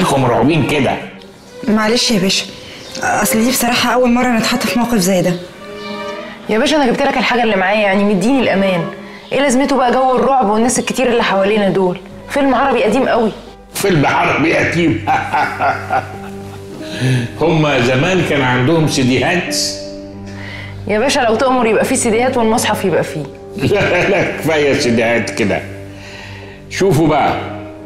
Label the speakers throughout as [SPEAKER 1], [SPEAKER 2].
[SPEAKER 1] مالكم مرعوبين كده
[SPEAKER 2] معلش يا باشا اصل دي بصراحه اول مره نتحط في موقف زي ده
[SPEAKER 3] يا باشا انا جبت لك الحاجه اللي معايا يعني مديني الامان ايه لازمته بقى جو الرعب والناس الكتير اللي حوالينا دول فيلم عربي قديم قوي
[SPEAKER 1] فيلم عربي قديم هما زمان كان عندهم سيديهات
[SPEAKER 3] يا باشا لو تأمر يبقى فيه سيديات والمصحف يبقى فيه
[SPEAKER 1] لا لا كفايه سيديهات كده شوفوا بقى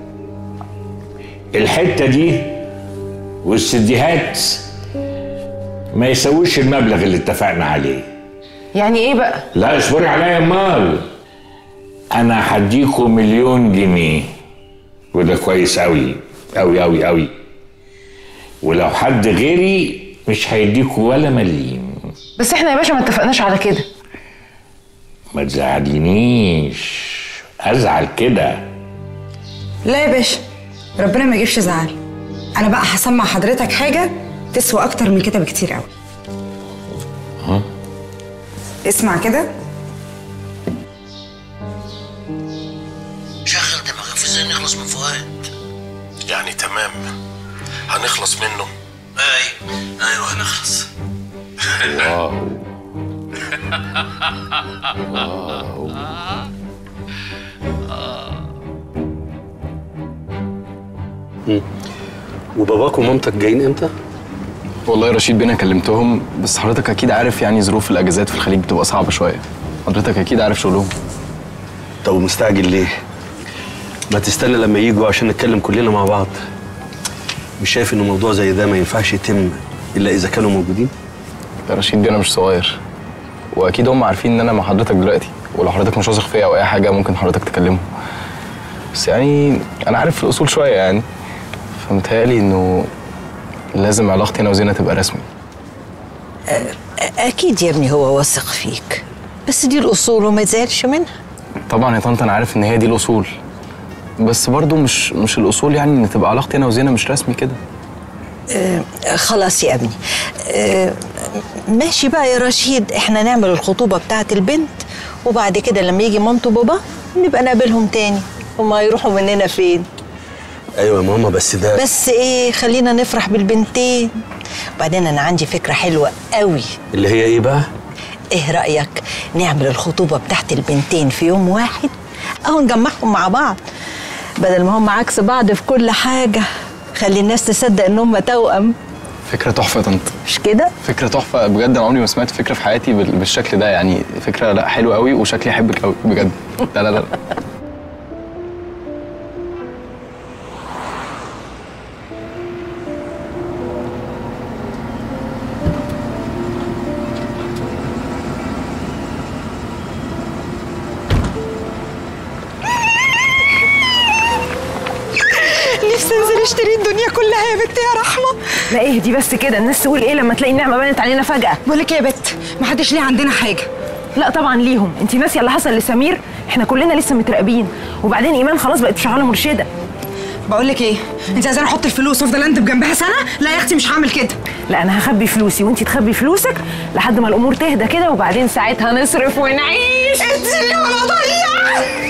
[SPEAKER 1] الحته دي والسيديهات ما يسويش المبلغ اللي اتفقنا عليه
[SPEAKER 3] يعني ايه بقى
[SPEAKER 1] لا اصبري عليا يا مال انا هديكوا مليون جنيه وده كويس قوي قوي قوي قوي ولو حد غيري مش هيديكوا ولا مليم
[SPEAKER 3] بس احنا يا باشا ما اتفقناش على كده
[SPEAKER 1] ما تزعلينيش ازعل كده
[SPEAKER 2] لا يا باشا ربنا ما يجيبش زعل انا بقى هسمع حضرتك حاجه تسوى اكتر من كده بكتير قوي
[SPEAKER 1] ها
[SPEAKER 2] اسمع كده
[SPEAKER 4] شغل دماغك في ازاي نخلص من فؤاد يعني تمام هنخلص منه اي ايوه هنخلص
[SPEAKER 1] واو
[SPEAKER 5] وباباك ومامتك جايين امتى؟
[SPEAKER 6] والله يا رشيد بينا كلمتهم بس حضرتك اكيد عارف يعني ظروف الاجازات في الخليج بتبقى صعبه شويه حضرتك اكيد عارف شغلهم
[SPEAKER 5] طب مستعجل ليه؟ ما تستنى لما يجوا عشان نتكلم كلنا مع بعض مش شايف ان موضوع زي ده ما ينفعش يتم الا اذا كانوا موجودين؟
[SPEAKER 6] يا رشيد بينا مش صغير واكيد هم عارفين ان انا مع حضرتك دلوقتي ولو حضرتك مش واثق فيا او اي حاجه ممكن حضرتك تكلمهم بس يعني انا عارف في الاصول شويه يعني فمتهيألي انه لازم علاقتي انا وزينه تبقى رسمي
[SPEAKER 7] أكيد يا ابني هو واثق فيك بس دي الأصول وما يزعلش منها
[SPEAKER 6] طبعا يا طنط انا عارف ان هي دي الاصول بس برضو مش مش الاصول يعني ان تبقى علاقتي انا وزينه مش رسمي كده
[SPEAKER 7] آه خلاص يا ابني آه ماشي بقى يا رشيد احنا نعمل الخطوبة بتاعت البنت وبعد كده لما يجي مامته وبابا نبقى نقابلهم تاني هما يروحوا مننا فين
[SPEAKER 5] ايوه يا ماما بس ده
[SPEAKER 7] بس ايه خلينا نفرح بالبنتين وبعدين انا عندي فكرة حلوة قوي
[SPEAKER 5] اللي هي ايه بقى؟
[SPEAKER 7] ايه رأيك نعمل الخطوبة بتاعت البنتين في يوم واحد او نجمعهم مع بعض بدل ما هم عكس بعض في كل حاجة خلي الناس تصدق ان هم توأم
[SPEAKER 6] فكره تحفه يا طنط
[SPEAKER 7] مش كده
[SPEAKER 6] فكره تحفه بجد انا عمري ما سمعت فكره في حياتي بال- بالشكل ده يعني فكره لا حلوه قوي وشكلي احبك قوي بجد لا لا لا
[SPEAKER 2] نفسي انزل اشتري الدنيا كلها يا بنت يا رحمه
[SPEAKER 3] لا اهدي بس كده الناس تقول ايه لما تلاقي النعمه بانت علينا فجاه
[SPEAKER 2] بقول لك ايه يا بت محدش ليه عندنا حاجه
[SPEAKER 3] لا طبعا ليهم انت ناسيه اللي حصل لسمير احنا كلنا لسه متراقبين وبعدين ايمان خلاص بقت شغاله مرشده
[SPEAKER 2] بقول لك ايه انت عايزاني احط الفلوس وافضل انتب جنبها سنه لا يا اختي مش هعمل كده
[SPEAKER 3] لا انا هخبي فلوسي وانت تخبي فلوسك لحد ما الامور تهدى كده وبعدين ساعتها نصرف ونعيش
[SPEAKER 2] اديني ولا ضيع